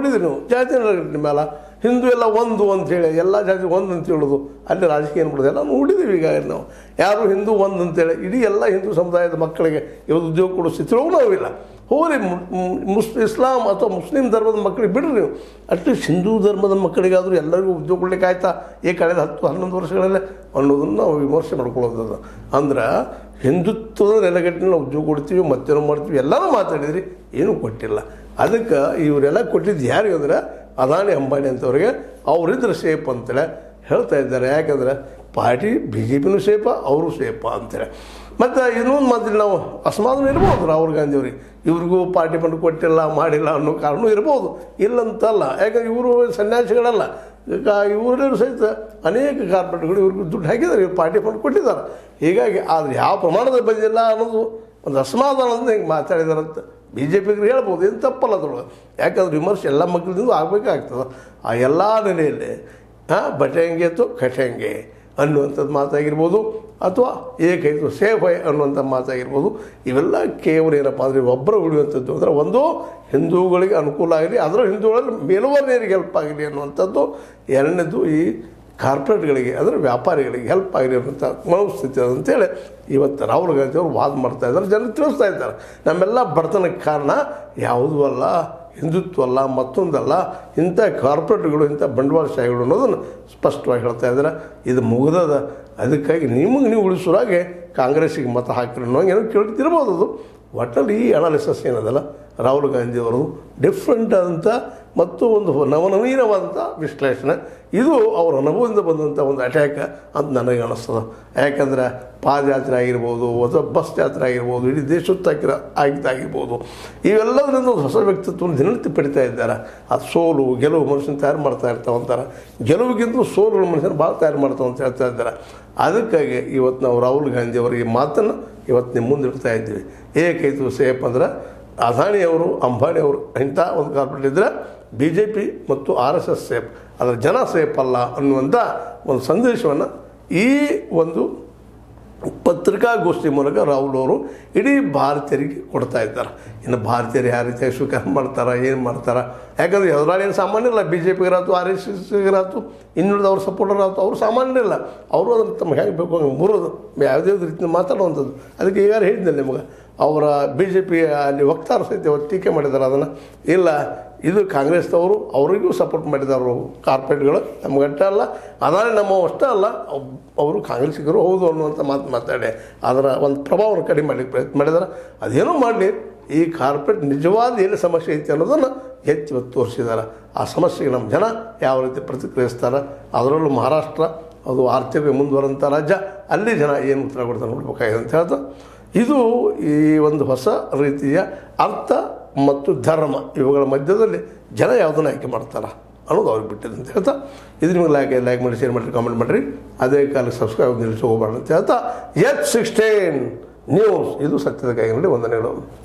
ನೋಡಿದ್ರಿ ನೀವು ಜಾತಿ ನಿಮ್ಮ ಮೇಲೆ ಹಿಂದೂ ಎಲ್ಲ ಒಂದು ಅಂತ ಹೇಳಿ ಎಲ್ಲ ಜಾತಿ ಒಂದು ಅಂತ ಹೇಳೋದು ಅಲ್ಲಿ ರಾಜಕೀಯ ಏನು ಎಲ್ಲ ನೋಡಿದ್ದೀವಿ ಈಗ ನಾವು ಯಾರು ಹಿಂದೂ ಒಂದು ಅಂತೇಳಿ ಇಡೀ ಎಲ್ಲ ಹಿಂದೂ ಸಮುದಾಯದ ಮಕ್ಕಳಿಗೆ ಇವತ್ತು ಉದ್ಯೋಗ ಕೊಡೋ ಸ್ಥಿತಿಯೊಳಗೂ ನಾವಿಲ್ಲ ಹೋಗ್ರಿ ಮುಸ್ ಇಸ್ಲಾಂ ಅಥವಾ ಮುಸ್ಲಿಂ ಧರ್ಮದ ಮಕ್ಕಳಿಗೆ ಬಿಡ್ರಿ ನೀವು ಅಟ್ಲೀಸ್ಟ್ ಹಿಂದೂ ಧರ್ಮದ ಮಕ್ಕಳಿಗಾದರೂ ಎಲ್ಲರಿಗೂ ಉದ್ಯೋಗ ಕೊಡ್ಲಿಕ್ಕೆ ಆಯ್ತಾ ಈ ಕಳೆದ ಹತ್ತು ಹನ್ನೊಂದು ವರ್ಷಗಳಲ್ಲೇ ಅನ್ನೋದನ್ನು ನಾವು ವಿಮರ್ಶೆ ಮಾಡ್ಕೊಳ್ಳೋದು ಅಂದ್ರೆ ಹಿಂದುತ್ವದ ನೆಲೆಗಟ್ಟಿನಲ್ಲಿ ನಾವು ಉದ್ಯೋಗ ಕೊಡ್ತೀವಿ ಮತ್ತೇನೋ ಮಾಡ್ತೀವಿ ಎಲ್ಲನೂ ಮಾತಾಡಿದ್ರಿ ಏನೂ ಕೊಟ್ಟಿಲ್ಲ ಅದಕ್ಕೆ ಇವರೆಲ್ಲ ಕೊಟ್ಟಿದ್ದು ಯಾರಿಗೆ ಅಂದ್ರೆ ಅದಾನಿ ಅಂಬಾನಿ ಅಂತವ್ರಿಗೆ ಅವರಿದ್ರೆ ಸೇಫ್ ಅಂತೇಳಿ ಹೇಳ್ತಾ ಇದ್ದಾರೆ ಯಾಕಂದ್ರೆ ಪಾರ್ಟಿ ಬಿ ಜೆ ಪಿನೂ ಸೇಫ ಅವರು ಸೇಫ ಅಂತೇಳಿ ಮತ್ತು ಇನ್ನೊಂದು ಮಾತಿಲ್ಲ ನಾವು ಅಸಮಾಧಾನ ಇರ್ಬೋದು ರಾಹುಲ್ ಗಾಂಧಿ ಅವ್ರಿಗೆ ಇವ್ರಿಗೂ ಪಾರ್ಟಿ ಫಂಡ್ ಕೊಟ್ಟಿಲ್ಲ ಮಾಡಿಲ್ಲ ಅನ್ನೋ ಕಾರಣ ಇರ್ಬೋದು ಇಲ್ಲಂತಲ್ಲ ಯಾಕಂದ್ರೆ ಇವರು ಸನ್ಯಾಸಿಗಳಲ್ಲ ಈಗ ಇವರೆಲ್ಲರೂ ಸಹಿತ ಅನೇಕ ಕಾರ್ಪೊರೇಟ್ಗಳು ಇವ್ರಿಗೆ ದುಡ್ಡು ಹಾಕಿದ್ದಾರೆ ಇವ್ರು ಪಾರ್ಟಿ ಫಂಡ್ ಕೊಟ್ಟಿದ್ದಾರೆ ಹೀಗಾಗಿ ಆದರೆ ಯಾವ ಪ್ರಮಾಣದಲ್ಲಿ ಬಂದಿಲ್ಲ ಅನ್ನೋದು ಒಂದು ಅಸಮಾಧಾನ ಅಂತ ಹಿಂಗೆ ಮಾತಾಡಿದಾರಂತ ಬಿ ಜೆ ಪಿಗೆ ಹೇಳ್ಬೋದು ಏನು ತಪ್ಪಲ್ಲ ಅದ್ರೊಳಗೆ ಯಾಕಂದ್ರೆ ವಿಮರ್ಶೆ ಎಲ್ಲ ಮಕ್ಕಳಿಂದ ಆಗಬೇಕಾಗ್ತದೆ ಆ ಎಲ್ಲ ನೆಲೆಯಲ್ಲಿ ಹಾಂ ಬಟೆಂಗೆ ಅಥವಾ ಕಟೆಂಗೆ ಅನ್ನುವಂಥದ್ದು ಮಾತಾಗಿರ್ಬೋದು ಅಥವಾ ಏಕೈತು ಸೇಫ್ ಐ ಅನ್ನುವಂಥ ಮಾತಾಗಿರ್ಬೋದು ಇವೆಲ್ಲ ಕೇವಲ ಏನಪ್ಪ ಅಂದರೆ ಒಬ್ಬರು ಉಳಿಯುವಂಥದ್ದು ಅಂದರೆ ಒಂದು ಹಿಂದೂಗಳಿಗೆ ಅನುಕೂಲ ಆಗಲಿ ಅದರ ಹಿಂದೂಗಳಲ್ಲಿ ಮೇಲುವರ್ಣೀಯರಿಗೆ ಹೆಲ್ಪ್ ಆಗಲಿ ಅನ್ನುವಂಥದ್ದು ಎರಡನೇದು ಈ ಕಾರ್ಪೊರೇಟ್ಗಳಿಗೆ ಅಂದರೆ ವ್ಯಾಪಾರಿಗಳಿಗೆ ಹೆಲ್ಪ್ ಆಗಲಿ ಅನ್ನೋಂಥ ಮನಸ್ಥಿತಿ ಅದು ಅಂತೇಳಿ ಇವತ್ತು ರಾಹುಲ್ ಗಾಂಧಿ ಅವರು ವಾದ ಮಾಡ್ತಾ ಇದ್ದಾರೆ ಜನರು ತಿಳಿಸ್ತಾ ಇದ್ದಾರೆ ನಮ್ಮೆಲ್ಲ ಬಡತನಕ್ಕೆ ಕಾರಣ ಯಾವುದೂ ಅಲ್ಲ ಹಿಂದುತ್ವ ಅಲ್ಲ ಮತ್ತೊಂದಲ್ಲ ಇಂಥ ಕಾರ್ಪೊರೇಟ್ಗಳು ಇಂಥ ಬಂಡವಾಳಶಾಹಿಗಳು ಅನ್ನೋದನ್ನು ಸ್ಪಷ್ಟವಾಗಿ ಹೇಳ್ತಾ ಇದ್ದಾರೆ ಇದು ಮುಗಿದದ ಅದಕ್ಕಾಗಿ ನಿಮಗೆ ನೀವು ಉಳಿಸೋರಾಗೆ ಕಾಂಗ್ರೆಸ್ಸಿಗೆ ಮತ ಹಾಕಿರಿ ಅನ್ನೋ ಏನೋ ಕೇಳ್ತಿರ್ಬೋದು ಅದು ಒಟ್ಟಲ್ಲಿ ಈ ಅನಾಲಿಸಸ್ ಏನದಲ್ಲ ರಾಹುಲ್ ಗಾಂಧಿ ಅವರು ಡಿಫ್ರೆಂಟ್ ಆದಂಥ ಮತ್ತು ಒಂದು ನವನವೀನವಾದಂಥ ವಿಶ್ಲೇಷಣೆ ಇದು ಅವರ ಅನುಭವದಿಂದ ಬಂದಂಥ ಒಂದು ಅಟ್ಯಾಕ್ ಅಂತ ನನಗೆ ಅನ್ನಿಸ್ತದೆ ಯಾಕಂದ್ರೆ ಪಾದಯಾತ್ರೆ ಆಗಿರ್ಬೋದು ಅಥವಾ ಬಸ್ ಯಾತ್ರೆ ಆಗಿರ್ಬೋದು ಇಡೀ ದೇಶದ ಹಾಕಿರ ಆಗಿದ್ದಾಗಿರ್ಬೋದು ಇವೆಲ್ಲದರಿಂದ ಒಂದು ಹೊಸ ವ್ಯಕ್ತಿತ್ವವನ್ನು ದಿನನಿತ್ಯ ಪಡಿತಾ ಇದ್ದಾರೆ ಆ ಸೋಲು ಗೆಲುವು ಮನುಷ್ಯನ ತಯಾರು ಮಾಡ್ತಾ ಇರ್ತಾವೆ ಅಂತಾರೆ ಗೆಲುವಿಗಿಂತ ಸೋಲು ಮನುಷ್ಯನ ಭಾಳ ತಯಾರು ಮಾಡ್ತಾವೆ ಅಂತ ಹೇಳ್ತಾ ಇದ್ದಾರೆ ಅದಕ್ಕಾಗಿ ಇವತ್ತು ನಾವು ರಾಹುಲ್ ಗಾಂಧಿ ಅವರಿಗೆ ಮಾತನ್ನು ಇವತ್ತು ನಿಮ್ಮ ಮುಂದೆ ಇಡ್ತಾ ಇದ್ದೀವಿ ಏಕೈತು ಸೇಫ್ ಅಂದ್ರೆ ಅದಾಣಿಯವರು ಅಂಬಾಣಿಯವರು ಇಂಥ ಒಂದು ಕಾರ್ಪೊರೇಟ್ ಇದ್ದರೆ ಬಿ ಜೆ ಪಿ ಮತ್ತು ಆರ್ ಎಸ್ ಎಸ್ ಸೇಫ್ ಅದರ ಜನ ಸೇಫ್ ಅಲ್ಲ ಅನ್ನುವಂಥ ಒಂದು ಸಂದೇಶವನ್ನು ಈ ಒಂದು ಪತ್ರಿಕಾಗೋಷ್ಠಿ ಮೂಲಕ ರಾಹುಲ್ ಅವರು ಇಡೀ ಭಾರತೀಯರಿಗೆ ಕೊಡ್ತಾ ಇದ್ದಾರೆ ಇನ್ನು ಭಾರತೀಯರು ಯಾವ ರೀತಿಯಾಗಿ ಸ್ವೀಕಾರ ಮಾಡ್ತಾರೆ ಏನು ಮಾಡ್ತಾರೆ ಯಾಕಂದರೆ ಎದುರಾಳಿ ಏನು ಸಾಮಾನ್ಯ ಇಲ್ಲ ಬಿ ಜೆ ಪಿಗರಾತು ಆರ್ ಎಸ್ ಎಸ್ಗಿರಾತು ಇನ್ನುಳಿದ ಅವ್ರ ಸಪೋರ್ಟರ್ ಆಯ್ತು ಅವರು ಸಾಮಾನ್ಯ ಇಲ್ಲ ಅವರು ಅದನ್ನು ತಮ್ಮ ಹೇಗೆ ಬೇಕು ಹಂಗೆ ಮುರೋದು ಯಾವುದೇ ರೀತಿ ಮಾತಾಡುವಂಥದ್ದು ಅದಕ್ಕೆ ಈಗಾರು ಹೇಳಿದ್ದೆ ನಿಮಗೆ ಅವರ ಬಿ ಜೆ ಪಿ ಅಲ್ಲಿ ವಕ್ತಾರ ಸಹಿತ ಅವತ್ತು ಟೀಕೆ ಮಾಡಿದ್ದಾರೆ ಅದನ್ನು ಇಲ್ಲ ಇದು ಕಾಂಗ್ರೆಸ್ದವರು ಅವರಿಗೂ ಸಪೋರ್ಟ್ ಮಾಡಿದ್ದಾರೆ ಕಾರ್ಪೊರೇಟ್ಗಳು ನಮ್ಗಟ್ಟೆ ಅಲ್ಲ ಅದಾದ್ರೆ ನಮ್ಮ ಅಷ್ಟೇ ಅಲ್ಲ ಅವ್- ಅವರು ಕಾಂಗ್ರೆಸ್ಸಿಗರು ಹೌದು ಅನ್ನುವಂಥ ಮಾತು ಮಾತಾಡಿ ಅದರ ಒಂದು ಪ್ರಭಾವವನ್ನು ಕಡಿಮೆ ಮಾಡಲಿಕ್ಕೆ ಪ್ರಯತ್ನ ಮಾಡಿದ್ದಾರೆ ಅದೇನೋ ಮಾಡಲಿ ಈ ಕಾರ್ಪೊರೇಟ್ ನಿಜವಾದ ಏನು ಸಮಸ್ಯೆ ಐತಿ ಅನ್ನೋದನ್ನು ಎತ್ತಿ ಇವತ್ತು ತೋರಿಸಿದ್ದಾರೆ ಆ ಸಮಸ್ಯೆಗೆ ನಮ್ಮ ಜನ ಯಾವ ರೀತಿ ಪ್ರತಿಕ್ರಿಯಿಸ್ತಾರೆ ಅದರಲ್ಲೂ ಮಹಾರಾಷ್ಟ್ರ ಅದು ಆರ್ಥಿಕ ಮುಂದುವರಂಥ ರಾಜ್ಯ ಅಲ್ಲಿ ಜನ ಏನು ಉತ್ತರ ಕೊಡ್ತಾರೆ ನೋಡ್ಬೇಕಾಗಿದೆ ಅಂತ ಹೇಳ್ತಾ ಇದು ಈ ಒಂದು ಹೊಸ ರೀತಿಯ ಅರ್ಥ ಮತ್ತು ಧರ್ಮ ಇವುಗಳ ಮಧ್ಯದಲ್ಲಿ ಜನ ಯಾವುದನ್ನು ಆಯ್ಕೆ ಮಾಡ್ತಾರ ಅನ್ನೋದು ಅವ್ರಿಗೆ ಬಿಟ್ಟಿದೆ ಅಂತ ಹೇಳ್ತಾ ಇದು ನಿಮಗೆ ಲೈಕ್ ಲೈಕ್ ಮಾಡಿ ಶೇರ್ ಮಾಡಿರಿ ಕಾಮೆಂಟ್ ಮಾಡಿರಿ ಅದೇ ಕಾಲಕ್ಕೆ ಸಬ್ಸ್ಕ್ರೈಬ್ ನಿಲ್ಲಿಸಿ ಹೋಗಬಾರ್ದು ಅಂತ ಹೇಳ್ತಾ ಎಚ್ ಸಿಕ್ಸ್ಟೀನ್ ನ್ಯೂಸ್ ಇದು ಸತ್ಯದ ಕೈಗಳಲ್ಲಿ ವಂದನೆಗಳು